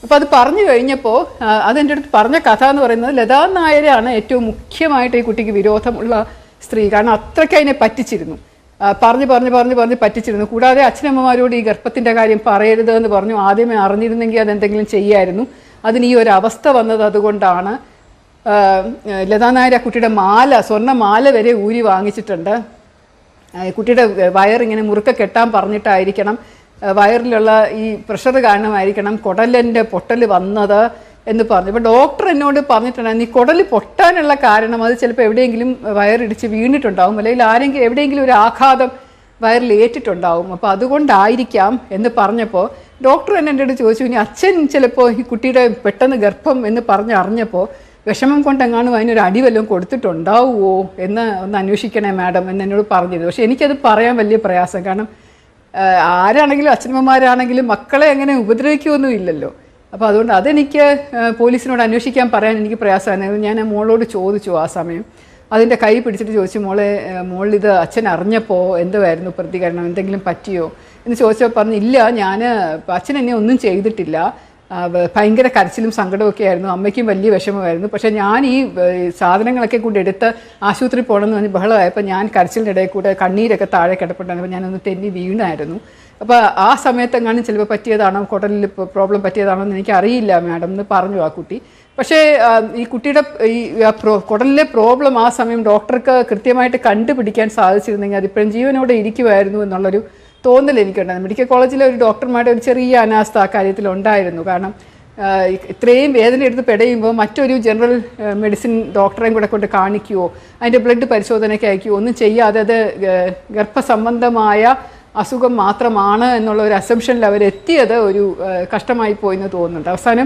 അപ്പോൾ അത് പറഞ്ഞു കഴിഞ്ഞപ്പോൾ അതെൻ്റെ അടുത്ത് പറഞ്ഞ കഥ എന്ന് പറയുന്നത് ലതാ നായരാണ് ഏറ്റവും മുഖ്യമായിട്ട് ഈ കുട്ടിക്ക് വിരോധമുള്ള സ്ത്രീ കാരണം അത്രയ്ക്ക് അതിനെ പറ്റിച്ചിരുന്നു ആ, പറഞ്ഞ് പറഞ്ഞ് പറഞ്ഞ് പറഞ്ഞ് പറ്റിച്ചിരുന്നു കൂടാതെ അച്ഛനമ്മമാരോട് ഈ ഗർഭത്തിൻ്റെ കാര്യം പറയരുത് എന്ന് പറഞ്ഞു ആദ്യമേ അറിഞ്ഞിരുന്നെങ്കിൽ അതെന്തെങ്കിലും ചെയ്യായിരുന്നു അതിന് ഈ ഒരു അവസ്ഥ വന്നത് അതുകൊണ്ടാണ് ആ, ലതാ നായർ ആ കുട്ടിയുടെ മാല സ്വർണ്ണ മാല വരെ ഊരി വാങ്ങിച്ചിട്ടുണ്ട് ആ, കുട്ടിയുടെ വയറിങ്ങനെ മുറുക്കെ കെട്ടാൻ പറഞ്ഞിട്ടായിരിക്കണം ആ, വയറിലുള്ള ഈ പ്രഷർ കാരണമായിരിക്കണം കുടലിൻ്റെ പൊട്ടൽ വന്നത് എന്ന് പറഞ്ഞു അപ്പോൾ ഡോക്ടർ എന്നോട് പറഞ്ഞിട്ടുണ്ടായിരുന്നു ഈ കുടൽ പൊട്ടാനുള്ള കാരണം അത് ചിലപ്പോൾ എവിടെയെങ്കിലും വയറിടിച്ച് വീണിട്ടുണ്ടാവും അല്ലെങ്കിൽ ആരെങ്കിലും എവിടെയെങ്കിലും ഒരു ആഘാതം വയറിൽ ഏറ്റിട്ടുണ്ടാവും അപ്പോൾ അതുകൊണ്ടായിരിക്കാം എന്ന് പറഞ്ഞപ്പോൾ ഡോക്ടർ എന്നെ എൻ്റെ അടുത്ത് ചോദിച്ചു ഇനി അച്ഛൻ ചിലപ്പോൾ ഈ കുട്ടിയുടെ പെട്ടെന്ന് ഗർഭം എന്ന് പറഞ്ഞ് അറിഞ്ഞപ്പോൾ വിഷമം കൊണ്ടെങ്ങാനും അതിനൊരു അടി വല്ലതും കൊടുത്തിട്ടുണ്ടാവുമോ എന്ന് ഒന്ന് അന്വേഷിക്കണേ മാഡം എന്ന് എന്നോട് പറഞ്ഞിരുന്നു പക്ഷെ എനിക്കത് പറയാൻ വലിയ പ്രയാസം കാരണം ആ, ആരാണെങ്കിലും അച്ഛനമ്മമാരാണെങ്കിലും മക്കളെ അങ്ങനെ ഉപദ്രവിക്കുകയൊന്നും ഇല്ലല്ലോ അപ്പോൾ അതുകൊണ്ട് അതെനിക്ക് ആ, പോലീസിനോട് അന്വേഷിക്കാൻ പറയാൻ എനിക്ക് പ്രയാസമായിരുന്നു ഞാൻ ആ മോളോട് ചോദിച്ചു ആ സമയം അതിൻ്റെ കൈ പിടിച്ചിട്ട് ചോദിച്ചു മോളെ ആ, മോളിത് അച്ഛൻ അറിഞ്ഞപ്പോൾ എന്തുമായിരുന്നു പ്രതികരണം എന്തെങ്കിലും പറ്റിയോ എന്ന് ചോദിച്ചപ്പോൾ പറഞ്ഞു ഇല്ല ഞാൻ അച്ഛൻ എന്നെ ഒന്നും ചെയ്തിട്ടില്ല ആ, വ- ഭയങ്കര കരച്ചിലും സങ്കടമൊക്കെ ആയിരുന്നു അമ്മയ്ക്കും വലിയ വിഷമമായിരുന്നു പക്ഷേ ഞാൻ ഈ ഏ, സാധനങ്ങളൊക്കെ കൊണ്ട് എടുത്ത് ആശുപത്രി പോകണമെന്ന് പറഞ്ഞ് ബഹളമായപ്പോൾ ഞാൻ കരച്ചിലിൻ്റെ ഇടയിൽ കൂടെ കണ്ണീരൊക്കെ താഴെ കിടപ്പുണ്ടായിരുന്നു അപ്പോൾ ഞാനൊന്ന് തെന്നി വീണായിരുന്നു അപ്പോൾ ആ സമയത്തെങ്ങാനും ചിലപ്പോൾ പറ്റിയതാണോ കുടലിൽ പ്രോബ്ലം പറ്റിയതാണോ എന്ന് എനിക്ക് അറിയില്ല മാഡം എന്ന് പറഞ്ഞു ആ കുട്ടി പക്ഷേ ആ, ഈ കുട്ടിയുടെ ഈ ആ പ്രോ കുടലിലെ പ്രോബ്ലം ആ സമയം ഡോക്ടർക്ക് കൃത്യമായിട്ട് കണ്ടുപിടിക്കാൻ സാധിച്ചിരുന്നെങ്കിൽ അതിപ്പോഴും ജീവനോടെ ഇരിക്കുമായിരുന്നു എന്നുള്ളൊരു തോന്നൽ എനിക്കുണ്ടായിരുന്നു മെഡിക്കൽ കോളേജിലെ ഒരു ഡോക്ടർമാരുടെ ഒരു ചെറിയ അനാസ്ഥ ആ കാര്യത്തിൽ ഉണ്ടായിരുന്നു കാരണം ആ, ഇത്രയും വേദന എടുത്ത് പെടയുമ്പോൾ മറ്റൊരു ജനറൽ മെഡിസിൻ ഡോക്ടറെയും കൂടെ കൊണ്ട് കാണിക്കുവോ അതിൻ്റെ ബ്ലഡ് പരിശോധനയ്ക്ക് അയക്കുവോ ഒന്നും ചെയ്യാതെ അത് ഗ- ഗർഭസംബന്ധമായ അസുഖം മാത്രമാണ് എന്നുള്ള ഒരു അസംഷനിൽ അവരെത്തിയത് ഒരു ആ, കഷ്ടമായി പോയി എന്ന് തോന്നുന്നുണ്ട് അവസാനം